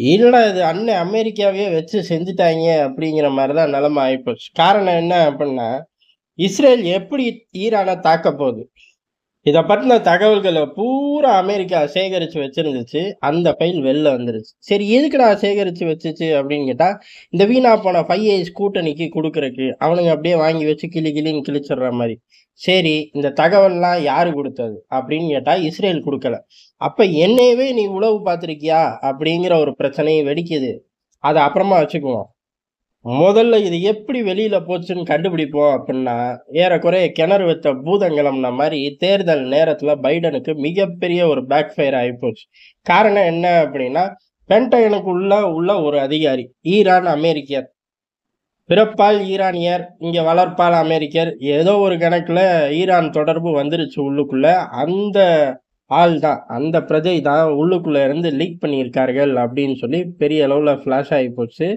இல்லடா இது அண்ணன் அமெரிக்காவையே வச்சு செஞ்சுட்டாங்க அப்படிங்கிற மாதிரி தான் நிலைமை ஆயிப்போச்சு காரணம் என்ன அப்படின்னா இஸ்ரேல் எப்படி ஈரானை தாக்க போகுது இதை பற்றின தகவல்களை பூரா அமெரிக்கா சேகரித்து வச்சிருந்துச்சு அந்த ஃபைல் வெளில வந்துருச்சு சரி எதுக்குடா சேகரித்து வச்சுச்சு அப்படின்னு கேட்டால் இந்த வீணா போன ஃபைவ் ஐஸ் கூட்டணிக்கு கொடுக்குறக்கு அவனுங்க அப்படியே வாங்கி வச்சு கிளி கிளின்னு கிழிச்சிடுற மாதிரி சரி இந்த தகவல்லாம் யாரு கொடுத்தது அப்படின்னு கேட்டால் இஸ்ரேல் கொடுக்கல அப்போ என்னையவே நீ உளவு பார்த்துருக்கியா அப்படிங்கிற ஒரு பிரச்சனையை வெடிக்குது அதை அப்புறமா வச்சுக்குவோம் முதல்ல இது எப்படி வெளியில போச்சுன்னு கண்டுபிடிப்போம் அப்படின்னா ஏறக்குறைய கிணறு வைத்த பூதங்கிழம்ன மாதிரி தேர்தல் நேரத்துல பைடனுக்கு மிகப்பெரிய ஒரு பேக் ஃபயர் ஆகிப்போச்சு காரணம் என்ன அப்படின்னா பென்டகனுக்குள்ள உள்ள ஒரு அதிகாரி ஈரான் அமெரிக்கர் பிறப்பால் ஈரானியர் இங்க வளர்ப்பால் அமெரிக்கர் ஏதோ ஒரு கணக்குல ஈரான் தொடர்பு வந்துருச்சு உள்ளுக்குள்ள அந்த ஆள் தான் அந்த பிரஜை தான் உள்ளுக்குள்ள இருந்து லீக் பண்ணியிருக்கார்கள் அப்படின்னு சொல்லி பெரிய அளவுல ஃபிளாஷ் ஆகி போச்சு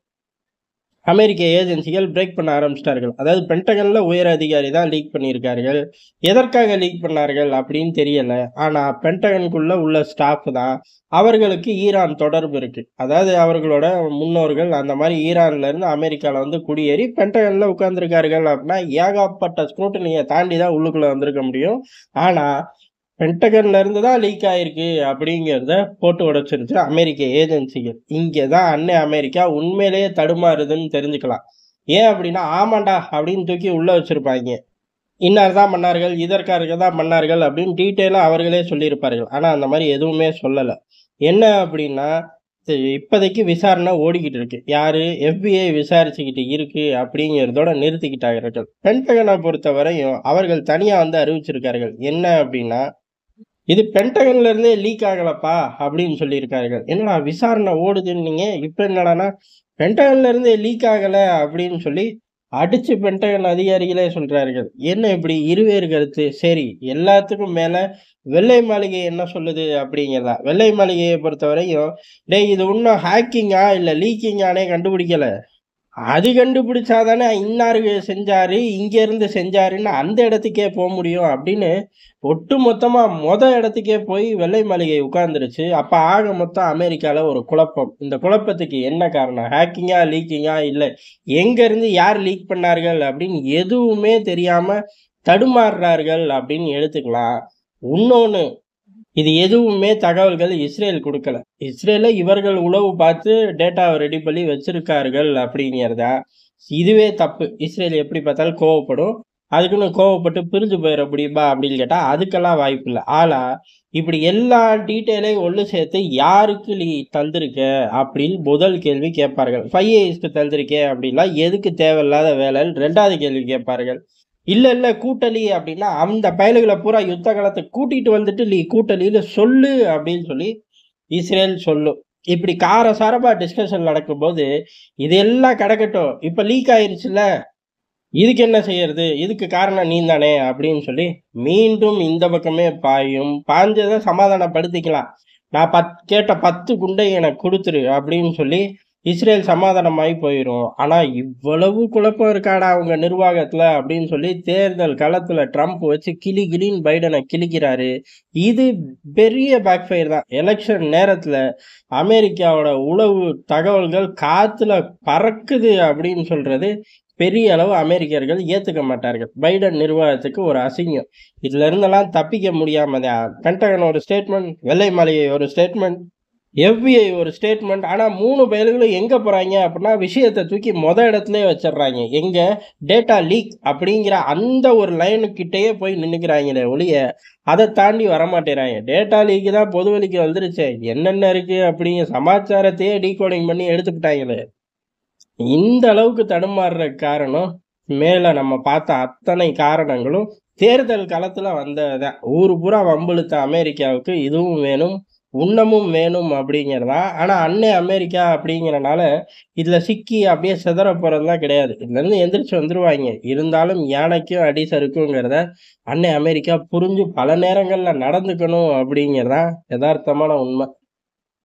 அமெரிக்க ஏஜென்சிகள் பிரேக் பண்ண ஆரம்பிச்சிட்டார்கள் அதாவது பென்டகன்ல உயர் அதிகாரி தான் லீக் பண்ணியிருக்கார்கள் எதற்காக லீக் பண்ணார்கள் அப்படின்னு தெரியல ஆனா பென்டகனுக்குள்ள உள்ள ஸ்டாஃப் தான் அவர்களுக்கு ஈரான் தொடர்பு இருக்கு அதாவது அவர்களோட முன்னோர்கள் அந்த மாதிரி ஈரான்ல இருந்து அமெரிக்கால வந்து குடியேறி பென்டகன்ல உட்கார்ந்துருக்கார்கள் அப்படின்னா ஏகப்பட்ட ஸ்க்ரூட்டனியை தாண்டி தான் உள்ளுக்குள்ள வந்திருக்க முடியும் ஆனா பென்டகன்ல இருந்து தான் லீக் ஆயிருக்கு அப்படிங்கிறத போட்டு உடைச்சிருச்சு அமெரிக்க ஏஜென்சிகள் இங்கே தான் அன்னை அமெரிக்கா உண்மையிலேயே தடுமாறுதுன்னு தெரிஞ்சுக்கலாம் ஏன் அப்படின்னா ஆமாண்டா அப்படின்னு தூக்கி உள்ள வச்சிருப்பாங்க இன்னார் தான் பண்ணார்கள் இதற்காக தான் பண்ணார்கள் அப்படின்னு டீட்டெயிலாக அவர்களே சொல்லியிருப்பார்கள் ஆனால் அந்த மாதிரி எதுவுமே சொல்லலை என்ன அப்படின்னா இது இப்போதைக்கு விசாரணை ஓடிக்கிட்டு இருக்கு யாரு எஃபிஐ விசாரிச்சுக்கிட்டு இருக்கு அப்படிங்கிறதோட நிறுத்திக்கிட்டார்கள் பென்டகனை பொறுத்த வரையும் அவர்கள் தனியாக வந்து அறிவிச்சிருக்கார்கள் என்ன அப்படின்னா இது பென்டகன்ல இருந்தே லீக் ஆகலப்பா அப்படின்னு சொல்லியிருக்கார்கள் என்னடா விசாரணை ஓடுதுன்னீங்க இப்போ என்னடானா பென்டகன்ல இருந்தே லீக் ஆகல அப்படின்னு சொல்லி அடிச்சு பென்டகன் அதிகாரிகளே சொல்றார்கள் என்ன இப்படி இருவேறு கருத்து சரி எல்லாத்துக்கும் மேல வெள்ளை மாளிகை என்ன சொல்லுது அப்படிங்கிறதா வெள்ளை மாளிகையை பொறுத்தவரையும் டேய் இது இன்னும் ஹேக்கிங்கா இல்லை லீக்கிங்கானே கண்டுபிடிக்கல அது கண்டுபிடிச்சாதானே இன்னாரு செஞ்சாரு இங்க இருந்து செஞ்சாருன்னு அந்த இடத்துக்கே போக முடியும் அப்படின்னு ஒட்டு மொத்தமா மொத இடத்துக்கே போய் வெள்ளை மாளிகை உட்கார்ந்துருச்சு அப்ப ஆக மொத்தம் அமெரிக்கால ஒரு குழப்பம் இந்த குழப்பத்துக்கு என்ன காரணம் ஹேக்கிங்கா லீக்கிங்கா இல்லை எங்க இருந்து யார் லீக் பண்ணார்கள் அப்படின்னு எதுவுமே தெரியாம தடுமாறுறார்கள் அப்படின்னு எடுத்துக்கலாம் இன்னொன்னு இது எதுவுமே தகவல்கள் இஸ்ரேல் கொடுக்கல இஸ்ரேல இவர்கள் உளவு பார்த்து டேட்டாவை ரெடி பண்ணி வச்சிருக்கார்கள் அப்படிங்கிறதா இதுவே தப்பு இஸ்ரேல் எப்படி பார்த்தாலும் கோவப்படும் அதுக்குன்னு கோவப்பட்டு பிரிஞ்சு போயிட முடியுமா அப்படின்னு கேட்டால் அதுக்கெல்லாம் வாய்ப்பு இல்லை ஆனா இப்படி எல்லா டீட்டெயிலையும் ஒன்று சேர்த்து யாருக்கு நீ தந்திருக்க அப்படின்னு முதல் கேள்வி கேட்பார்கள் ஃபைவ் இயர்ஸ்க்கு தந்திருக்கே அப்படின்னா எதுக்கு தேவையில்லாத வேலை ரெண்டாவது கேள்வி கேட்பார்கள் இல்ல இல்ல கூட்டணி அப்படின்னா அந்த பயலுகளை பூரா யுத்த காலத்தை கூட்டிட்டு வந்துட்டு நீ கூட்டணியில சொல்லு அப்படின்னு சொல்லி இஸ்ரேல் சொல்லும் இப்படி கார சாரமா டிஸ்கஷன் நடக்கும்போது இது எல்லாம் கிடக்கட்டும் இப்ப லீக் ஆயிருச்சுல இதுக்கு என்ன செய்யறது இதுக்கு காரணம் நீ தானே அப்படின்னு சொல்லி மீண்டும் இந்த பக்கமே பாயும் பாஞ்சதை சமாதானப்படுத்திக்கலாம் நான் பத் கேட்ட பத்து குண்டை எனக்கு கொடுத்துரு அப்படின்னு சொல்லி இஸ்ரேல் சமாதானமாகி போயிடும் ஆனால் இவ்வளவு குழப்பம் இருக்காடா அவங்க நிர்வாகத்தில் அப்படின்னு சொல்லி தேர்தல் களத்தில் ட்ரம்ப் வச்சு கிளி கிளின்னு பைடனை கிழிக்கிறாரு இது பெரிய பேக்ஃபயர் தான் எலெக்ஷன் நேரத்தில் அமெரிக்காவோட உளவு தகவல்கள் காற்றுல பறக்குது அப்படின்னு சொல்றது பெரிய அளவு அமெரிக்கர்கள் ஏற்றுக்க மாட்டார்கள் பைடன் நிர்வாகத்துக்கு ஒரு அசிங்கம் இதுல இருந்தெல்லாம் தப்பிக்க முடியாம பென்டகன் ஒரு ஸ்டேட்மெண்ட் வெள்ளை மாளிகை ஒரு ஸ்டேட்மெண்ட் எஃபிஐ ஒரு ஸ்டேட்மெண்ட் ஆனால் மூணு பயல்களும் எங்கே போகிறாங்க அப்படின்னா விஷயத்தை தூக்கி மொத இடத்துல வச்சிடுறாங்க எங்கே டேட்டா லீக் அப்படிங்கிற அந்த ஒரு லைனுக்கிட்டேயே போய் நின்றுக்கிறாங்களே ஒழிய அதை தாண்டி வரமாட்டேறாங்க டேட்டா லீக்கு தான் பொதுவெளிக்கு வந்துருச்சு என்னென்ன இருக்குது அப்படிங்கிற சமாச்சாரத்தையே டீகோடிங் பண்ணி எடுத்துக்கிட்டாங்களே இந்த அளவுக்கு தடுமாறுற காரணம் மேலே நம்ம பார்த்த அத்தனை காரணங்களும் தேர்தல் களத்தில் வந்ததுதான் ஊர் பூரா வம்புழுத்த அமெரிக்காவுக்கு இதுவும் வேணும் உண்ணமும் வேணும் அப்படிங்கிறதா ஆனால் அன்னை அமெரிக்கா அப்படிங்கிறனால இதில் சிக்கி அப்படியே சிதற போகிறதுலாம் கிடையாது இதுலேருந்து எந்திரிச்சு வந்துருவாங்க இருந்தாலும் யானைக்கும் அடி சறுக்குங்கிறத அன்னை அமெரிக்கா புரிஞ்சு பல நேரங்களில் நடந்துக்கணும் அப்படிங்கிறதான் யதார்த்தமான உண்மை